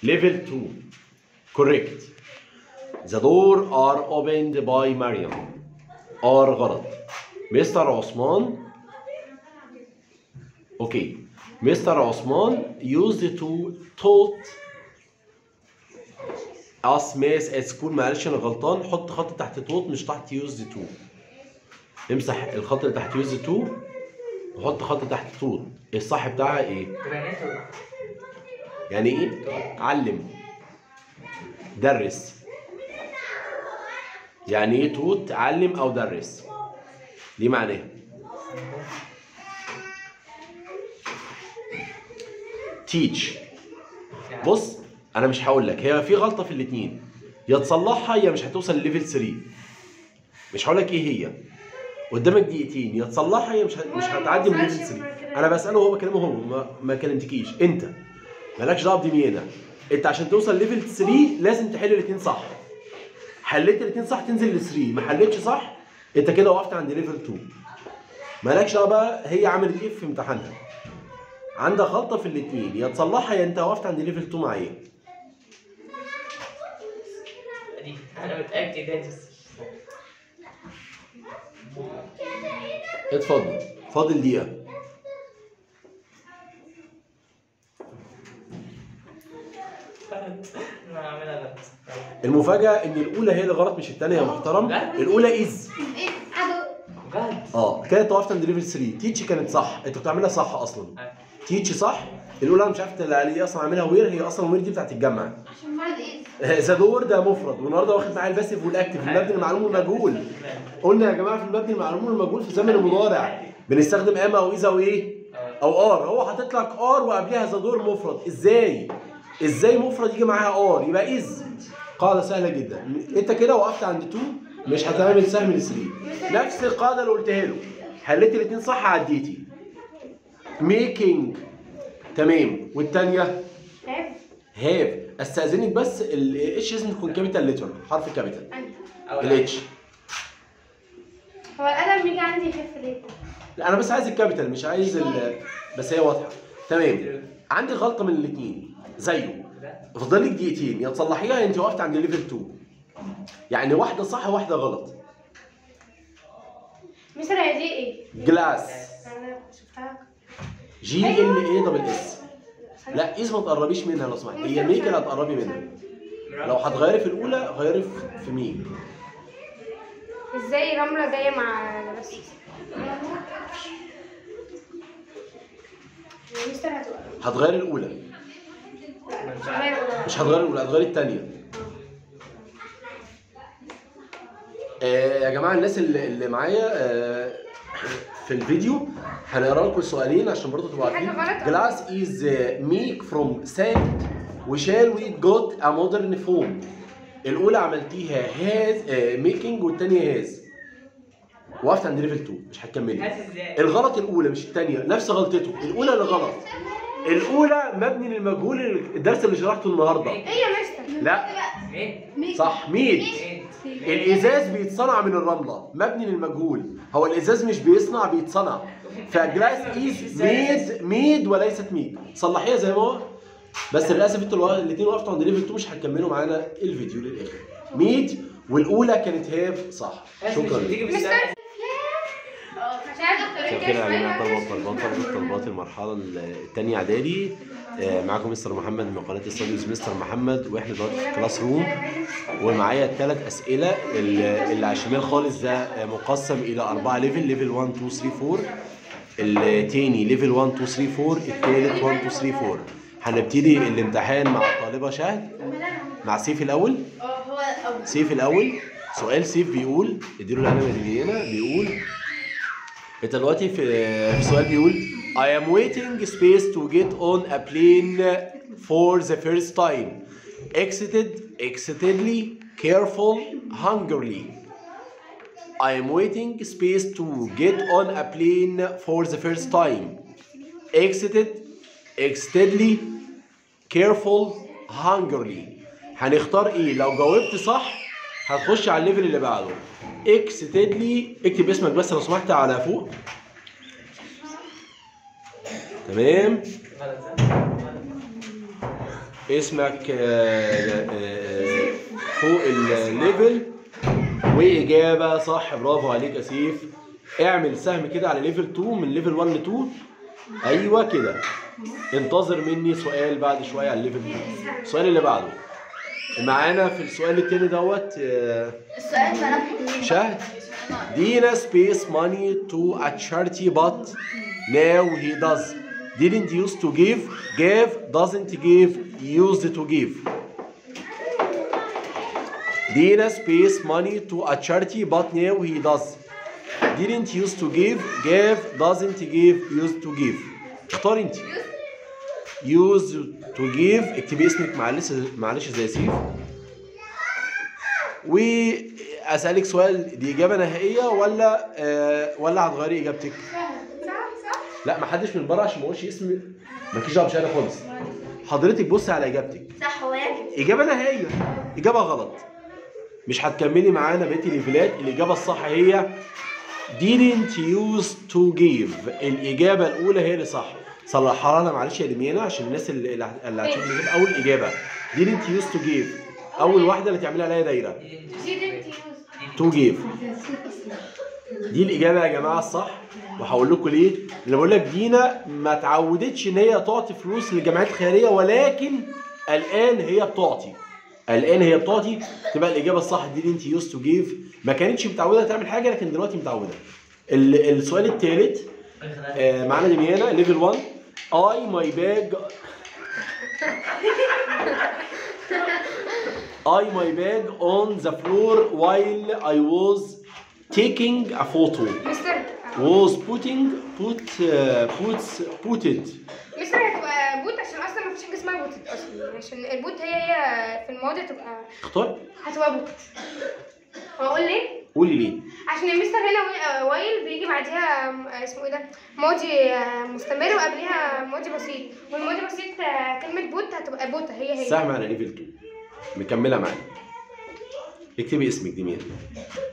level 2 correct the door are opened by Mariam are غلط مستر عثمان اوكي مستر عثمان used to taught us math at school معلش انا غلطان حط خط تحت توت مش تحت used to امسح الخط اللي تحت used to وحط خط تحت توت الصح بتاعها ايه؟ تبقى نتو يعني ايه؟ علم درس يعني ايه توت علم او درس دي معناها تيتش بص انا مش هقول لك هي في غلطه في الاثنين يا تصلحها يا مش هتوصل لليفل 3 مش هقول لك ايه هي قدامك دقيقتين يا تصلحها يا مش ه- مش هتعدي من ليفل 3 انا بساله وهو بكلمه هو ما, ما كلمتكيش انت مالكش دعوه بدميانه انت عشان توصل ليفل 3 لازم تحل الاثنين صح حليت الاثنين صح تنزل ل 3 ما حليتش صح انت كده وقفت عند ليفل 2 مالكش دعوه بقى هي عملت ايه في امتحانها عندها غلطه في الاثنين يا تصلحها يا انت وقفت عند ليفل 2 معايا دي انا متاكد ده بس اتفضل فاضل دقيقه انا هعملها غلط المفاجاه ان الاولى هي اللي غلط مش الثانيه يا محترم لا. الاولى از ايه عدو بجد اه كانت وقفت عند ليفل 3 تيتش كانت صح انت بتعملها صح اصلا آه. تيتش صح الاولى انا مش عارف اللي عليه اصلا عاملها وير هي اصلا وير دي بتاعت الجامعه عشان مرض ايه ذا دور ده مفرد والنهارده واخد معايا الباسيف والاكتف المبني المعلوم والمجهول قلنا يا جماعه في المبني المعلوم والمجهول في الزمن المضارع بنستخدم اما او اذا وايه او ار هو حاطط لك ار وقبلها ذا دور مفرد ازاي ازاي مفرد يجي معاها ار يبقى از قاعده سهله جدا انت كده وقفت عند 2 مش هتعمل سهم ل 3 نفس القاعده اللي قلتها له حليت الاثنين صح عديتي ميكينج تمام والثانيه عيب هاف استاذنك بس الاتش لازم تكون كابيتال ليتر حرف كابيتال انت الاتش هو القلم بيجي عندي يخف ليه؟ لا انا بس عايز الكابيتال مش عايز ال بس هي واضحه تمام عندي غلطه من الاثنين زيه فاضل لك دقيقتين يا تصلحيها يا انت وقفت عند ليفل 2 يعني واحده صح واحده غلط مستر هي دي ايه؟ جلاس انا شفتها جي ال اي دبل اس لا اس ما تقربيش منها لو سمحت هي ميك اللي هتقربي منها لو هتغيري في الاولى غيري في- في ميك ازاي رملة جاية مع بس مستر هتوقف هتغيري الاولى مش هغير مش هتغيري الاولى هتغيري الثانيه آه يا جماعه الناس اللي, اللي معايا آه في الفيديو هنقرا لكم السؤالين عشان برضه تبقوا في حاجة عارفين غلط؟ جلاس از ميك فروم ساند وشال وي جوت ا مودرن فوم الاولى عملتيها هاز ميكينج والثانيه هاز وقفت عند ليفل 2 مش هتكملي هات ازاي الغلط الاولى مش الثانيه نفس غلطته الاولى اللي غلط الاولى مبني للمجهول الدرس اللي شرحته النهارده ايه يا مستر؟ لا مين صح ميد مين الازاز بيتصنع من الرمله مبني للمجهول هو الازاز مش بيصنع بيتصنع فجلاس از ميد ميد وليست ميد صلحيها زي ما هو بس للاسف انتوا الاثنين وقفتوا عند ليفل 2 مش هتكملوا معانا الفيديو للاخر ميد والاولى كانت هاف صح شكرا لك تيجي مستر بالساعة مش عارف اختار مساء الخير يا جماعه طلبه وطلبات طلبات المرحله الثانيه اعدادي آه، معاكم مستر محمد من قناه استوديوز مستر محمد واحنا دلوقتي في كلاس روم ومعايا الثلاث اسئله اللي اللي على الشمال خالص ده آه، مقسم الى اربعه ليفل ليفل 1 2 3 4 التاني ليفل 1 2 3 4 الثالث 1 2 3 4 هنبتدي الامتحان مع الطالبه شهد مع سيف الاول اه هو الاول سيف الاول سؤال سيف بيقول اديله القلم اللي هنا بيقول انت دلوقتي في في سؤال بيقول I am waiting space to get on a plane for the first time excited excitedly careful hungrily I am waiting space to get on a plane for the first time excited excitedly careful hungrily هنختار ايه لو جاوبت صح هتخش على الليفل اللي بعده اكستدلي اكتب اسمك بس لو سمحت على فوق تمام غلط صح؟ اسمك آه، آه، فوق الليفل واجابه صح برافو عليك يا سيف اعمل سهم كده على ليفل 2 من ليفل 1 ل 2 ايوه كده انتظر مني سؤال بعد شويه على الليفل 2 السؤال اللي بعده معانا في السؤال التاني دوت آه، السؤال ملامحه شهد Dina space money to a charity but now he does didn't used to give gave doesn't give used to give Dina space money to a charity but now he does didn't used to give gave doesn't give used to give اختار انت used to give اكتبي اسمك معلش معلش زي سيف واسالك سؤال دي اجابه نهائيه ولا آه ولا هتغيري اجابتك لا ما حدش من بره عشان ما اقولش اسم مالكيش دعوه بشهاده خالص حضرتك بصي على اجابتك صح هو ياكل اجابه نهائيه اجابه غلط مش هتكملي معانا بقيه الليفلات الاجابه الصح هي didn't use to give الاجابه الاولى هي اللي صح صلحها لنا معلش يا دميانه عشان الناس اللي اللي هتشوف الاجابه اول اجابه didn't use to give اول واحده اللي تعملي عليها دايره to give دي الاجابه يا جماعه الصح وهقول لكم ليه انا بقول لك دينا ما تعودتش ان هي تعطي فلوس للجمعيات الخيريه ولكن الان هي بتعطي الان هي بتعطي تبقى الاجابه الصح دي انت يوز تو جيف ما كانتش متعوده تعمل حاجه لكن دلوقتي متعوده ال- السؤال الثالث آه، معانا دميانه ليفل 1 اي ماي باج I my bag on the floor while I was taking a photo. مستر Was putting put uh, puts put it. مستر هتبقى بوت عشان اصلا مفيش حاجه اسمها بوت اصلا عشان البوت هي هي في الماضي تبقى اختار هتبقى بوت واقول ليه قولي ليه؟ عشان المستر هنا وي- آه، وايل بيجي بعديها م- آه، اسمه ايه ده ماضي آه، مستمر وقبلها ماضي بسيط والماضي بسيط آه، كلمه بوت هتبقى بوت هي هي سهم على ليفل 2 مكمله معانا اكتبي اسمك دميانه